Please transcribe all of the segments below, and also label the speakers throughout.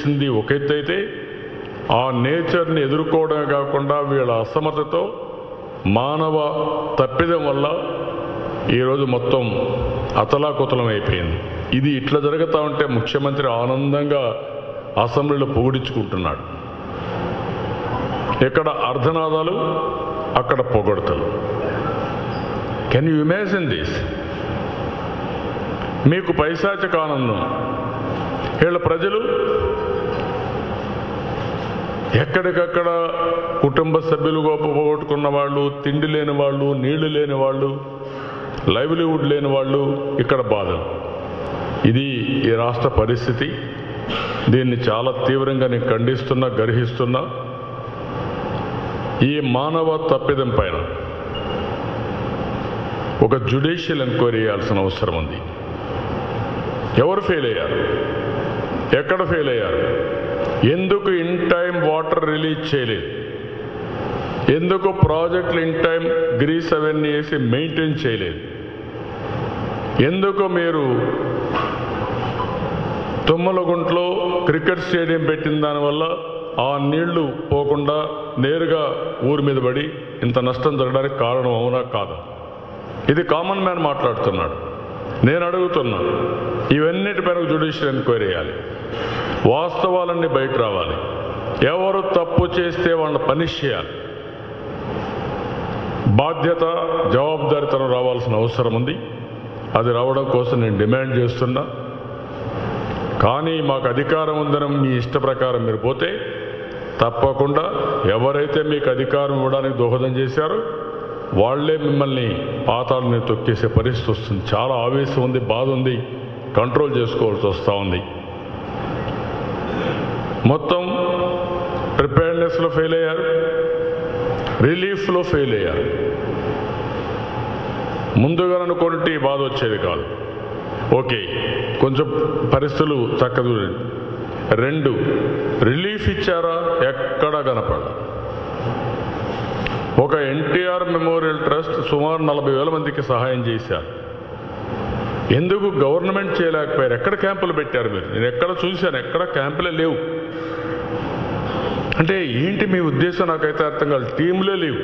Speaker 1: చేసింది ఒక ఎత్తు అయితే ఆ నేచర్ని ఎదుర్కోవడమే కాకుండా వీళ్ళ అసమతతో మానవ తప్పిదం వల్ల ఈరోజు మొత్తం అతలాకుతలం అయిపోయింది ఇది ఇట్లా జరుగుతూ ఉంటే ముఖ్యమంత్రి ఆనందంగా అసెంబ్లీలో పొగిడించుకుంటున్నాడు ఇక్కడ అర్ధనాదాలు అక్కడ పొగడతలు కెన్ యూ ఇమాజిన్ దిస్ మీకు పైశాచిక ఆనందం వీళ్ళ ప్రజలు ఎక్కడికక్కడ కుటుంబ సభ్యులు గొప్ప పోగొట్టుకున్న వాళ్ళు తిండి లేని వాళ్ళు నీళ్లు లేని వాళ్ళు లైవ్లీవుడ్ లేని వాళ్ళు ఇక్కడ బాధలు ఇది ఈ రాష్ట్ర పరిస్థితి దీన్ని చాలా తీవ్రంగా నేను ఖండిస్తున్నా గర్హిస్తున్నా ఈ మానవ తప్పిదం పైన ఒక జ్యుడిషియల్ ఎంక్వైరీ చేయాల్సిన అవసరం ఉంది ఎవరు ఫెయిల్ అయ్యారు ఎక్కడ ఫెయిల్ అయ్యారు ఎందుకు ఇన్ టైం వాటర్ రిలీజ్ చేయలేదు ఎందుకు ప్రాజెక్టులు ఇన్ టైం గ్రీస్ అవన్నీ వేసి మెయింటైన్ చేయలేదు ఎందుకు మీరు తుమ్మలగుంట్లో క్రికెట్ స్టేడియం పెట్టిన దానివల్ల ఆ నీళ్లు పోకుండా నేరుగా ఊరి మీద పడి ఇంత నష్టం జరగడానికి కారణం అవునా కాదా ఇది కామన్ మ్యాన్ మాట్లాడుతున్నాడు నేను అడుగుతున్నా ఇవన్నిటిపైన జ్యుడిషియల్ ఎంక్వైరీ చేయాలి వాస్తవాలన్నీ బయట రావాలి ఎవరు తప్పు చేస్తే వాళ్ళని పనిష్ చేయాలి బాధ్యత జవాబుదారితనం రావాల్సిన అవసరం ఉంది అది రావడం కోసం నేను డిమాండ్ చేస్తున్నా కానీ మాకు అధికారం ఉందని మీ ఇష్ట ప్రకారం మీరు పోతే తప్పకుండా ఎవరైతే మీకు అధికారం ఇవ్వడానికి దోహదం చేశారో వాళ్లే మిమ్మల్ని పాతాలని తొక్కేసే పరిస్థితి వస్తుంది చాలా ఆవేశం ఉంది బాధ ఉంది కంట్రోల్ చేసుకోవాల్సి వస్తూ ఉంది మొత్తం ప్రిపేర్నెస్లో ఫెయిల్ అయ్యారు రిలీఫ్లో ఫెయిల్ అయ్యారు ముందుగా అనుకుంటే ఈ బాధ వచ్చేది కాదు ఓకే కొంచెం పరిస్థితులు చక్కదు రెండు రిలీఫ్ ఇచ్చారా ఎక్కడా కనపడ ఒక ఎన్టీఆర్ మెమోరియల్ ట్రస్ట్ సుమారు నలభై వేల మందికి సహాయం చేశారు ఎందుకు గవర్నమెంట్ చేయలేకపోయారు ఎక్కడ క్యాంపులు పెట్టారు మీరు నేను ఎక్కడ చూశాను ఎక్కడ క్యాంపులే లేవు అంటే ఏంటి మీ ఉద్దేశం నాకైతే అర్థం కాదు టీములే లేవు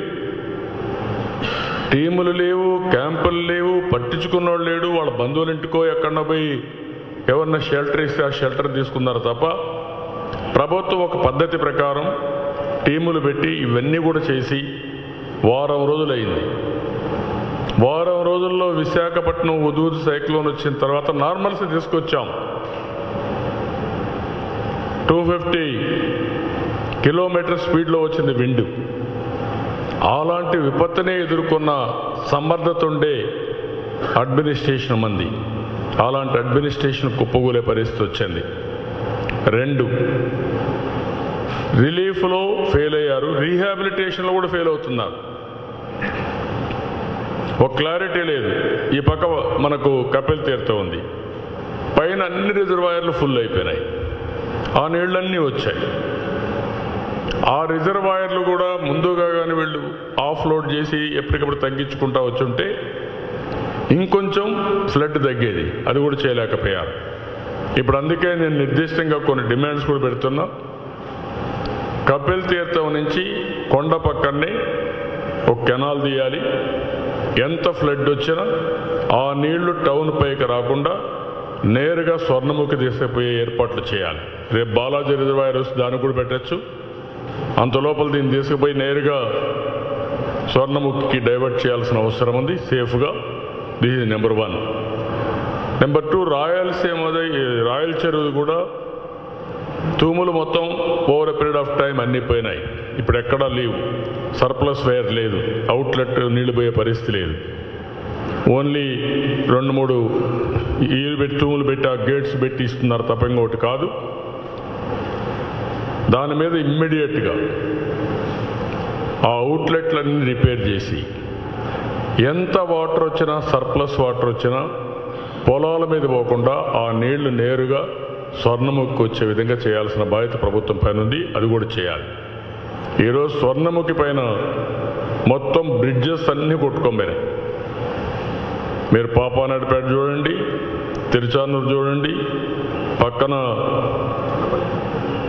Speaker 1: టీములు లేవు క్యాంపులు లేవు పట్టించుకున్నవాడు లేడు వాళ్ళ బంధువుల ఇంటికో ఎక్కడన్నా పోయి ఎవరన్నా షెల్టర్ ఇస్తే ఆ షెల్టర్ తీసుకున్నారు తప్ప ప్రభుత్వం ఒక పద్ధతి ప్రకారం టీములు పెట్టి ఇవన్నీ కూడా చేసి వారం రోజులైంది వారం రోజుల్లో విశాఖపట్నం ఉదూరు సైక్లోన్ వచ్చిన తర్వాత నార్మల్స్ తీసుకొచ్చాం టూ ఫిఫ్టీ కిలోమీటర్ స్పీడ్లో వచ్చింది విండు అలాంటి విపత్తునే ఎదుర్కొన్న సమర్థత ఉండే అడ్మినిస్ట్రేషన్ మంది అలాంటి అడ్మినిస్ట్రేషన్ కుప్పగూలే పరిస్థితి వచ్చింది రెండు రిలీఫ్లో ఫెయిల్ అయ్యారు రీహాబిలిటేషన్లో కూడా ఫెయిల్ అవుతున్నారు ఒక క్లారిటీ లేదు ఈ పక్క మనకు కపిల్ తీర్థం ఉంది పైన అన్ని రిజర్వాయర్లు ఫుల్ అయిపోయినాయి ఆ నీళ్ళన్నీ వచ్చాయి ఆ రిజర్వాయర్లు కూడా ముందుగా కానీ వీళ్ళు ఆఫ్ లోడ్ చేసి ఎప్పటికప్పుడు తగ్గించుకుంటా వచ్చుంటే ఇంకొంచెం ఫ్లడ్ తగ్గేది అది కూడా చేయలేకపోయారు ఇప్పుడు అందుకే నేను నిర్దిష్టంగా కొన్ని డిమాండ్స్ కూడా పెడుతున్నా కపిల్ తీర్థం నుంచి కొండ పక్కనే ఒక కెనాల్ తీయాలి ఎంత ఫ్లడ్ వచ్చినా ఆ నీళ్లు టౌన్ పైకి రాకుండా నేరుగా స్వర్ణముఖి తీసుకుపోయే ఏర్పాట్లు చేయాలి రేపు బాలాజీ రిజర్వాయర్ వస్తే దాన్ని కూడా పెట్టచ్చు అంత లోపల దీన్ని తీసుకుపోయి నేరుగా స్వర్ణముఖికి డైవర్ట్ చేయాల్సిన అవసరం ఉంది సేఫ్గా this is number one number two Rayalaseema Rayala Cheruvu కూడా తూములు మొత్తం over a period of time అన్నీ పోయినాయి ఇప్పుడు ఎక్కడా లేవు సర్ప్లస్ వేర్ లేదు అవుట్లెట్ నీళ్లు పోయే పరిస్థితి లేదు ఓన్లీ రెండు మూడు ఈలు పెట్టి తూములు పెట్టి ఆ గేట్స్ పెట్టి ఇస్తున్నారు తప్ప ఇంకొకటి కాదు దాని మీద ఇమ్మీడియట్గా ఆ అవుట్లెట్లన్నీ రిపేర్ చేసి ఎంత వాటర్ వచ్చినా సర్ప్లస్ వాటర్ వచ్చినా పొలాల మీద పోకుండా ఆ నీళ్లు నేరుగా స్వర్ణముఖికి వచ్చే విధంగా చేయాల్సిన బాధ్యత ప్రభుత్వం పైన ఉంది అది కూడా చేయాలి ఈరోజు స్వర్ణముఖి పైన మొత్తం బ్రిడ్జెస్ అన్నీ కొట్టుకోపోయినాయి మీరు పాపానాయుడుపేట చూడండి తిరుచానూరు చూడండి పక్కన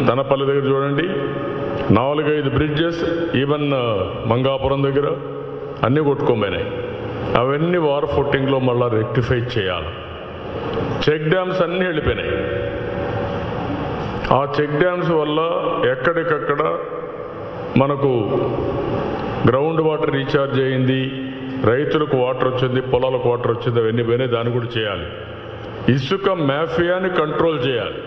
Speaker 1: తనపల్లి దగ్గర చూడండి నాలుగైదు బ్రిడ్జెస్ ఈవెన్ మంగాపురం దగ్గర అన్నీ కొట్టుకోమైనాయి అవన్నీ వార్ ఫుట్టింగ్లో మళ్ళీ రెక్టిఫై చేయాలి చెక్ డ్యామ్స్ అన్నీ వెళ్ళిపోయినాయి ఆ చెక్ డ్యామ్స్ వల్ల ఎక్కడికక్కడ మనకు గ్రౌండ్ వాటర్ రీఛార్జ్ అయింది రైతులకు వాటర్ వచ్చింది పొలాలకు వాటర్ వచ్చింది అవన్నీ పోయినాయి దాన్ని కూడా చేయాలి ఇసుక మాఫియాని కంట్రోల్ చేయాలి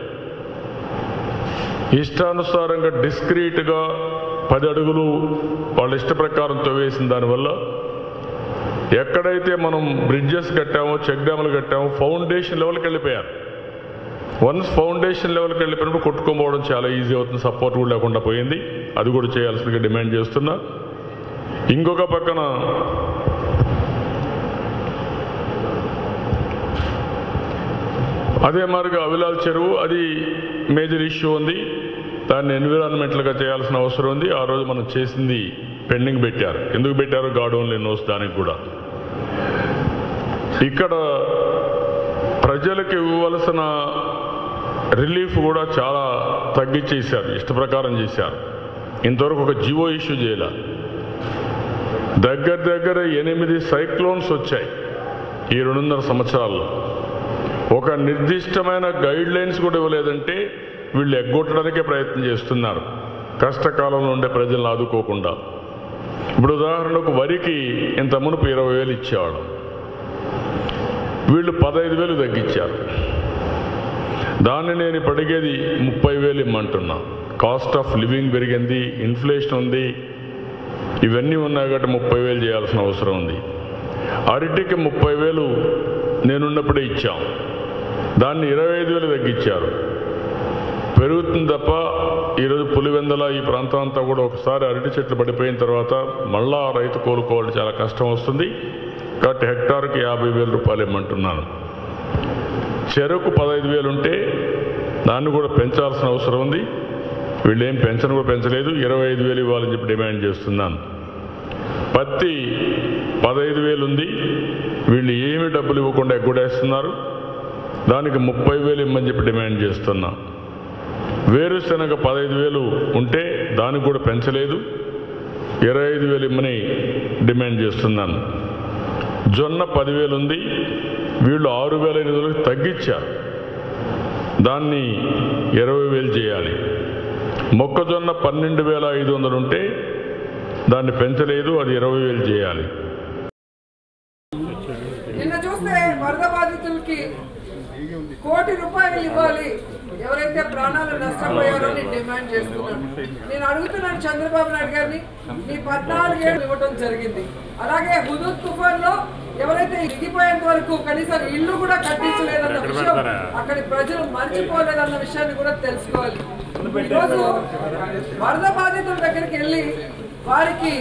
Speaker 1: ఇష్టానుసారంగా డిస్క్రీట్గా పది అడుగులు వాళ్ళ ఇష్ట ప్రకారం తవ్వేసిన దానివల్ల ఎక్కడైతే మనం బ్రిడ్జెస్ కట్టామో చెక్ డ్యాములు కట్టామో ఫౌండేషన్ లెవెల్కి వెళ్ళిపోయారు వన్స్ ఫౌండేషన్ లెవెల్కి వెళ్ళిపోయినప్పుడు కొట్టుకోపోవడం చాలా ఈజీ అవుతుంది సపోర్ట్ కూడా లేకుండా పోయింది అది కూడా చేయాల్సిందిగా డిమాండ్ చేస్తున్నా ఇంకొక పక్కన అదే మాదిరిగా అవిలాల్ చెరువు అది మేజర్ ఇష్యూ ఉంది దాన్ని ఎన్విరాన్మెంటల్గా చేయాల్సిన అవసరం ఉంది ఆ రోజు మనం చేసింది పెండింగ్ పెట్టారు ఎందుకు పెట్టారు గాడ్ ఓన్లీ నోస్ దానికి కూడా ఇక్కడ ప్రజలకు ఇవ్వవలసిన రిలీఫ్ కూడా చాలా తగ్గించేశారు ఇష్ట ప్రకారం చేశారు ఇంతవరకు ఒక జివో ఇష్యూ చేయాల దగ్గర దగ్గర ఎనిమిది సైక్లోన్స్ వచ్చాయి ఈ రెండున్నర సంవత్సరాల్లో ఒక నిర్దిష్టమైన గైడ్ లైన్స్ కూడా ఇవ్వలేదంటే వీళ్ళు ఎగ్గొట్టడానికే ప్రయత్నం చేస్తున్నారు కష్టకాలంలో ఉండే ప్రజలను ఆదుకోకుండా ఇప్పుడు ఉదాహరణకు వరికి ఇంత మునుపు ఇరవై వేలు ఇచ్చేవాడు వీళ్ళు పదహైదు వేలు తగ్గించారు దాన్ని నేను ఇప్పుడు అడిగేది ముప్పై వేలు ఇమ్మంటున్నా కాస్ట్ ఆఫ్ లివింగ్ పెరిగింది ఇన్ఫ్లేషన్ ఉంది ఇవన్నీ ఉన్నాయి కాబట్టి ముప్పై వేలు చేయాల్సిన అవసరం ఉంది అరటికి ముప్పై వేలు నేనున్నప్పుడే ఇచ్చాం దాన్ని ఇరవై ఐదు వేలు తగ్గించారు పెరుగుతుంది తప్ప ఈరోజు పులివెందల ఈ ప్రాంతం అంతా కూడా ఒకసారి అరటి చెట్లు పడిపోయిన తర్వాత మళ్ళా ఆ రైతు కోలుకోవాలి చాలా కష్టం వస్తుంది కాబట్టి హెక్టార్కి యాభై వేల రూపాయలు ఇమ్మంటున్నాను చెరకు పదహైదు వేలు ఉంటే దాన్ని కూడా పెంచాల్సిన అవసరం ఉంది వీళ్ళు ఏం పెంచను కూడా పెంచలేదు ఇరవై ఐదు వేలు ఇవ్వాలని చెప్పి డిమాండ్ చేస్తున్నాను పత్తి పదహైదు వేలు ఉంది వీళ్ళు ఏమి డబ్బులు ఇవ్వకుండా ఎగ్గొడేస్తున్నారు దానికి ముప్పై వేలు ఇమ్మని చెప్పి డిమాండ్ చేస్తున్నా వేరుశనగ పదహైదు వేలు ఉంటే దానికి కూడా పెంచలేదు ఇరవై ఐదు వేలు ఇమ్మని డిమాండ్ చేస్తున్నాను జొన్న పదివేలు ఉంది వీళ్ళు ఆరు వేల ఎనిమిది వందలకు తగ్గించారు దాన్ని ఇరవై వేలు చేయాలి మొక్కజొన్న పన్నెండు వేల ఐదు వందలు ఉంటే దాన్ని పెంచలేదు అది ఇరవై వేలు చేయాలి
Speaker 2: నిన్న చూస్తే వరద బాధితులకి కోటి రూపాయలు ఇవ్వాలి ఎవరైతే ప్రాణాలు నష్టపోయారో నేను డిమాండ్ చేస్తున్నాను నేను అడుగుతున్నాను చంద్రబాబు నాయుడు గారిని ఈ పద్నాలుగు ఏళ్ళు ఇవ్వడం జరిగింది అలాగే హుదూద్ తుఫాన్ లో ఎవరైతే ఇరిగిపోయేంత వరకు కనీసం ఇల్లు కూడా కట్టించలేదన్న విషయం అక్కడి ప్రజలు మర్చిపోలేదన్న విషయాన్ని కూడా తెలుసుకోవాలి ఈరోజు వరద బాధితుల దగ్గరికి వెళ్ళి వారికి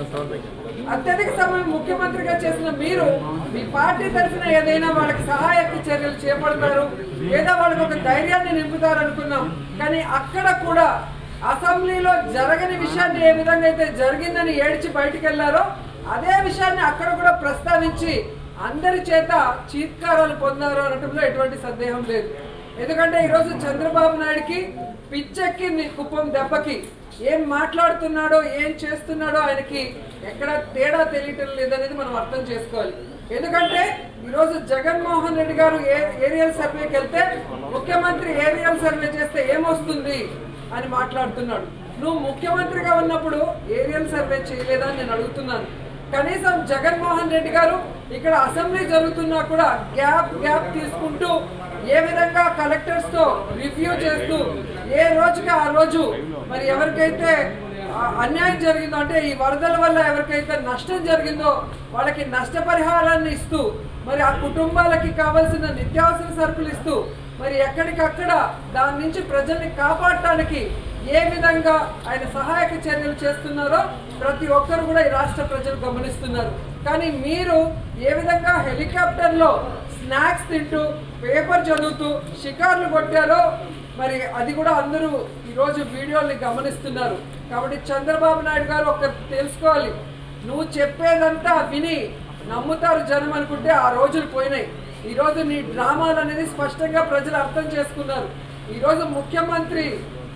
Speaker 2: అత్యధిక సమయం ముఖ్యమంత్రిగా చేసిన మీరు మీ పార్టీ తరఫున ఏదైనా వాళ్ళకి సహాయక చర్యలు చేపడతారు లేదా వాళ్ళకి ఒక ధైర్యాన్ని నింపుతారు అనుకున్నాం కానీ అక్కడ కూడా అసెంబ్లీలో జరగని విషయాన్ని ఏ విధంగా అయితే జరిగిందని ఏడ్చి బయటికి వెళ్ళారో అదే విషయాన్ని అక్కడ కూడా ప్రస్తావించి అందరి చేత చీత్కారాలు పొందారు అనటంలో ఎటువంటి సందేహం లేదు ఎందుకంటే ఈరోజు చంద్రబాబు నాయుడికి పిచ్చెక్కి నీ కుప్పం దెబ్బకి ఏం మాట్లాడుతున్నాడో ఏం చేస్తున్నాడో ఆయనకి ఎక్కడ తేడా తెలియటం లేదనేది మనం అర్థం చేసుకోవాలి ఎందుకంటే ఈరోజు జగన్మోహన్ రెడ్డి గారు ఏ ఏరియల్ సర్వేకి వెళ్తే ముఖ్యమంత్రి ఏరియల్ సర్వే చేస్తే ఏమొస్తుంది అని మాట్లాడుతున్నాడు నువ్వు ముఖ్యమంత్రిగా ఉన్నప్పుడు ఏరియల్ సర్వే చేయలేదా అని నేను అడుగుతున్నాను కనీసం జగన్మోహన్ రెడ్డి గారు ఇక్కడ అసెంబ్లీ జరుగుతున్నా కూడా గ్యాప్ గ్యాప్ తీసుకుంటూ ఏ విధంగా కలెక్టర్స్ తో రివ్యూ చేస్తూ ఏ రోజుకి ఆ రోజు మరి ఎవరికైతే ఆ, అన్యాయం జరిగిందో అంటే ఈ వరదల వల్ల ఎవరికైతే నష్టం జరిగిందో వాళ్ళకి నష్టపరిహారాన్ని ఇస్తూ మరి ఆ కుటుంబాలకి కావాల్సిన నిత్యావసర సరుకులు ఇస్తూ మరి ఎక్కడికక్కడ దాని నుంచి ప్రజల్ని కాపాడటానికి ఏ విధంగా ఆయన సహాయక చర్యలు చేస్తున్నారో ప్రతి ఒక్కరు కూడా ఈ రాష్ట్ర ప్రజలు గమనిస్తున్నారు కానీ మీరు ఏ విధంగా హెలికాప్టర్లో స్నాక్స్ తింటూ పేపర్ చదువుతూ షికార్లు కొట్టారో మరి అది కూడా అందరూ ఈరోజు వీడియోల్ని గమనిస్తున్నారు కాబట్టి చంద్రబాబు నాయుడు గారు ఒక తెలుసుకోవాలి నువ్వు చెప్పేదంతా విని నమ్ముతారు జనం అనుకుంటే ఆ రోజులు పోయినాయి ఈరోజు నీ డ్రామాలు అనేది స్పష్టంగా ప్రజలు అర్థం చేసుకున్నారు ఈరోజు ముఖ్యమంత్రి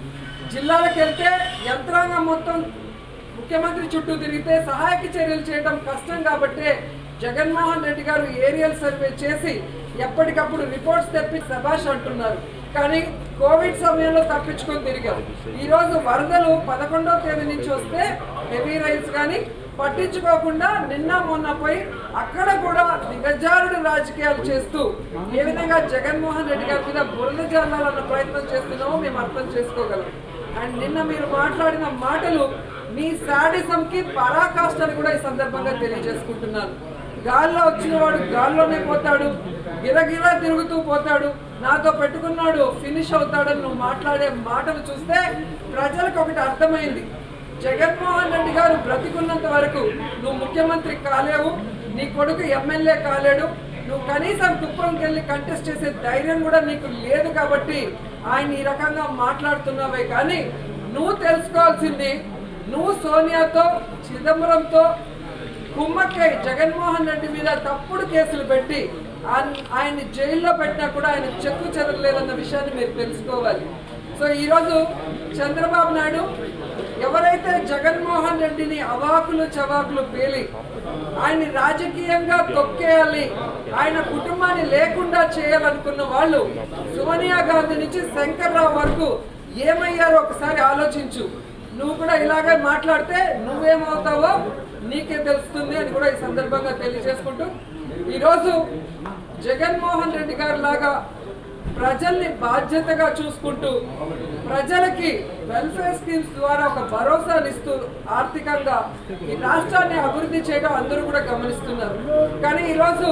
Speaker 2: జిల్లాలకు వెళ్తే యంత్రాంగం మొత్తం ముఖ్యమంత్రి చుట్టూ తిరిగితే సహాయక చర్యలు చేయడం కష్టం కాబట్టి జగన్మోహన్ రెడ్డి గారు ఏరియల్ సర్వే చేసి ఎప్పటికప్పుడు రిపోర్ట్స్ తెప్పి సభాష్ అంటున్నారు కానీ కోవిడ్ సమయంలో తప్పించుకొని తిరిగారు ఈ రోజు వరదలు పదకొండవ తేదీ నుంచి వస్తే హెవీ రైల్స్ కానీ పట్టించుకోకుండా నిన్న మొన్న పోయి అక్కడ కూడా దిగజారుడు రాజకీయాలు చేస్తూ ఏ విధంగా జగన్మోహన్ రెడ్డి గారి మీద బురద జల్లాలన్న ప్రయత్నం చేస్తున్నామో మేము అర్థం చేసుకోగలం అండ్ నిన్న మీరు మాట్లాడిన మాటలు మీ శాడిజంకి పరాకాష్ఠని కూడా ఈ సందర్భంగా తెలియజేసుకుంటున్నాను గాల్లో వచ్చిన వాడు గాల్లోనే పోతాడు గిరగిరా తిరుగుతూ పోతాడు నాతో పెట్టుకున్నాడు ఫినిష్ అవుతాడని నువ్వు మాట్లాడే మాటలు చూస్తే ప్రజలకు ఒకటి అర్థమైంది జగన్మోహన్ రెడ్డి గారు బ్రతికున్నంత వరకు నువ్వు ముఖ్యమంత్రి కాలేవు నీ కొడుకు ఎమ్మెల్యే కాలేడు నువ్వు కనీసం కుప్పంకి వెళ్ళి కంటెస్ట్ చేసే ధైర్యం కూడా నీకు లేదు కాబట్టి ఆయన ఈ రకంగా మాట్లాడుతున్నావే కానీ నువ్వు తెలుసుకోవాల్సింది నువ్వు సోనియాతో చిదంబరంతో కుమ్మక్కై జగన్మోహన్ రెడ్డి మీద తప్పుడు కేసులు పెట్టి ఆన్- ఆయన్ని జైల్లో పెట్టినా కూడా ఆయన చెక్కు చెదరలేదన్న విషయాన్ని మీరు తెలుసుకోవాలి సో ఈరోజు చంద్రబాబు నాయుడు ఎవరైతే జగన్మోహన్ రెడ్డిని అవాకులు చవాకులు పేలి ఆయన్ని రాజకీయంగా తొక్కేయాలి ఆయన కుటుంబాన్ని లేకుండా చేయాలనుకున్న వాళ్ళు సోనియా గాంధీ నుంచి శంకర్రావు వరకు ఏమయ్యారో ఒకసారి ఆలోచించు నువ్వు కూడా ఇలాగే మాట్లాడితే నువ్వేమవుతావో నీకే తెలుస్తుంది అని కూడా ఈ సందర్భంగా తెలియజేసుకుంటూ ఈరోజు జగన్మోహన్ రెడ్డి గారి లాగా ప్రజల్ని బాధ్యతగా చూసుకుంటూ ప్రజలకి వెల్ఫేర్ స్కీమ్స్ ద్వారా ఒక భరోసానిస్తూ ఆర్థికంగా ఈ రాష్ట్రాన్ని అభివృద్ధి చేయడం అందరూ కూడా గమనిస్తున్నారు కానీ ఈరోజు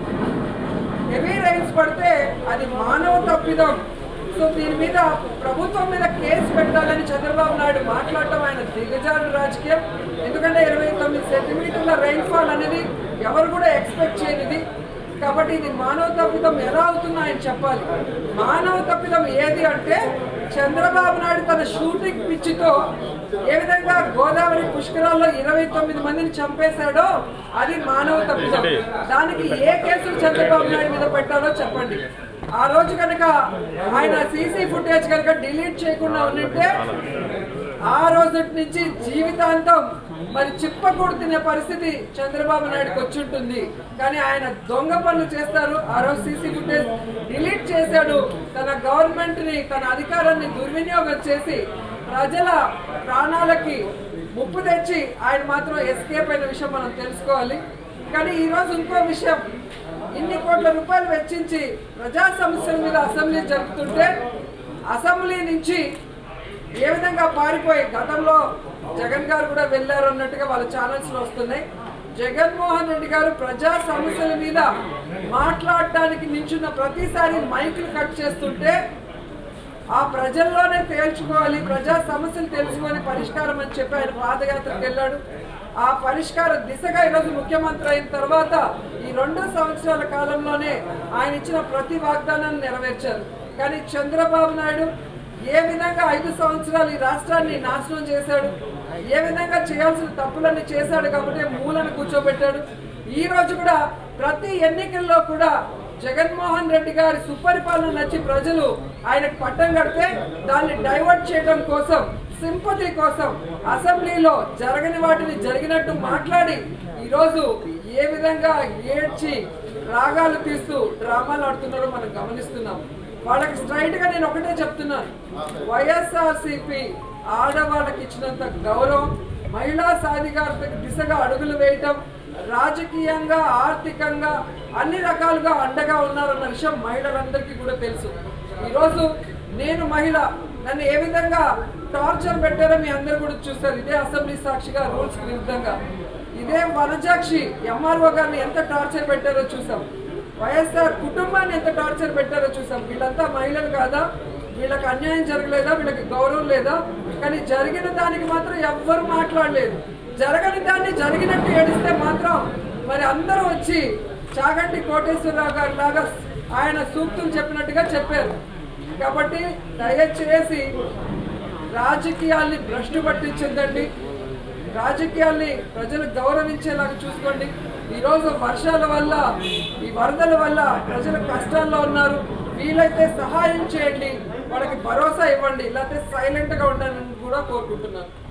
Speaker 2: హెవీ రైన్స్ పడితే అది మానవ తప్పిదం సో దీని మీద ప్రభుత్వం మీద కేసు పెట్టాలని చంద్రబాబు నాయుడు మాట్లాడటం ఆయన దిగజారు రాజకీయం ఎందుకంటే ఇరవై తొమ్మిది సెంటీమీటర్ల రైన్ఫాల్ అనేది ఎవరు కూడా ఎక్స్పెక్ట్ చేయనిది కాబట్టి ఇది మానవ తప్పిదం ఎలా అవుతుందో ఆయన చెప్పాలి మానవ తప్పిదం ఏది అంటే చంద్రబాబు నాయుడు తన షూటింగ్ పిచ్చితో ఏ విధంగా గోదావరి పుష్కరాల్లో ఇరవై తొమ్మిది మందిని చంపేశాడో అది మానవ తప్పిదం దానికి ఏ కేసులు చంద్రబాబు నాయుడు మీద పెట్టాలో చెప్పండి ఆ రోజు కనుక ఆయన సీసీ ఫుటేజ్ కనుక డిలీట్ చేయకుండా ఉండింటే ఆ రోజు నుంచి జీవితాంతం మరి చిప్పకూడు తినే పరిస్థితి చంద్రబాబు నాయుడుకి వచ్చి ఉంటుంది కానీ ఆయన దొంగ పనులు చేస్తారు ఆ రోజు సీసీ ఫుటేజ్ డిలీట్ చేశాడు తన గవర్నమెంట్ ని తన అధికారాన్ని దుర్వినియోగం చేసి ప్రజల ప్రాణాలకి ముప్పు తెచ్చి ఆయన మాత్రం ఎస్కేప్ అయిన విషయం మనం తెలుసుకోవాలి కానీ ఈ రోజు ఇంకో విషయం ఇన్ని కోట్ల రూపాయలు వెచ్చించి ప్రజా సమస్యల మీద అసెంబ్లీ జరుపుతుంటే అసెంబ్లీ నుంచి ఏ విధంగా పారిపోయి గతంలో జగన్ గారు కూడా వెళ్ళారు అన్నట్టుగా వాళ్ళ ఛానల్స్ లో వస్తున్నాయి జగన్మోహన్ రెడ్డి గారు ప్రజా సమస్యల మీద మాట్లాడటానికి నించున్న ప్రతిసారి మైకులు కట్ చేస్తుంటే ఆ ప్రజల్లోనే తేల్చుకోవాలి ప్రజా సమస్యలు తెలుసుకొని పరిష్కారం అని చెప్పి ఆయన పాదయాత్రకు వెళ్ళాడు ఆ పరిష్కార దిశగా ఈరోజు ముఖ్యమంత్రి అయిన తర్వాత ఈ రెండు సంవత్సరాల కాలంలోనే ఆయన ఇచ్చిన ప్రతి వాగ్దానాన్ని నెరవేర్చారు కానీ చంద్రబాబు నాయుడు ఏ విధంగా ఐదు సంవత్సరాలు ఈ రాష్ట్రాన్ని నాశనం చేశాడు ఏ విధంగా చేయాల్సిన తప్పులన్నీ చేశాడు కాబట్టి మూలను కూర్చోబెట్టాడు ఈ రోజు కూడా ప్రతి ఎన్నికల్లో కూడా జగన్మోహన్ రెడ్డి గారి సుపరిపాలన నచ్చి ప్రజలు ఆయనకు పట్టం కడితే దాన్ని డైవర్ట్ చేయడం కోసం సింపతి కోసం అసెంబ్లీలో జరగని వాటిని జరిగినట్టు మాట్లాడి ఈరోజు ఏ విధంగా ఏడ్చి రాగాలు తీస్తూ డ్రామాలు ఆడుతున్నారో మనం గమనిస్తున్నాం వాళ్ళకి స్ట్రైట్ గా నేను ఒకటే చెప్తున్నాను వైఎస్ఆర్సీపీ ఆడవాళ్ళకి ఇచ్చినంత గౌరవం మహిళా సాధికారత దిశగా అడుగులు వేయటం రాజకీయంగా ఆర్థికంగా అన్ని రకాలుగా అండగా ఉన్నారన్న విషయం మహిళలందరికీ కూడా తెలుసు ఈరోజు నేను మహిళ నన్ను ఏ విధంగా టార్చర్ పెట్టారో మీ అందరు కూడా చూస్తారు ఇదే అసెంబ్లీ సాక్షిగా రూల్స్ విరుద్ధంగా ఇదే వనజాక్షి ఎంఆర్ఓ గారిని ఎంత టార్చర్ పెట్టారో చూసాం వైఎస్ఆర్ కుటుంబాన్ని ఎంత టార్చర్ పెట్టారో చూసాం వీళ్ళంతా మహిళలు కాదా వీళ్ళకి అన్యాయం జరగలేదా వీళ్ళకి గౌరవం లేదా కానీ జరిగిన దానికి మాత్రం ఎవ్వరు మాట్లాడలేదు జరగని దాన్ని జరిగినట్టు ఏడిస్తే మాత్రం మరి అందరూ వచ్చి చాగంటి కోటేశ్వరరావు గారి లాగా ఆయన సూక్తులు చెప్పినట్టుగా చెప్పారు కాబట్టి దయచేసి రాజకీయాల్ని భ్రష్టు పట్టించద్దండి రాజకీయాల్ని ప్రజలు గౌరవించేలాగా చూసుకోండి ఈరోజు వర్షాల వల్ల ఈ వరదల వల్ల ప్రజలు కష్టాల్లో ఉన్నారు వీలైతే సహాయం చేయండి వాళ్ళకి భరోసా ఇవ్వండి లేకపోతే సైలెంట్ గా ఉండాలని కూడా కోరుకుంటున్నాను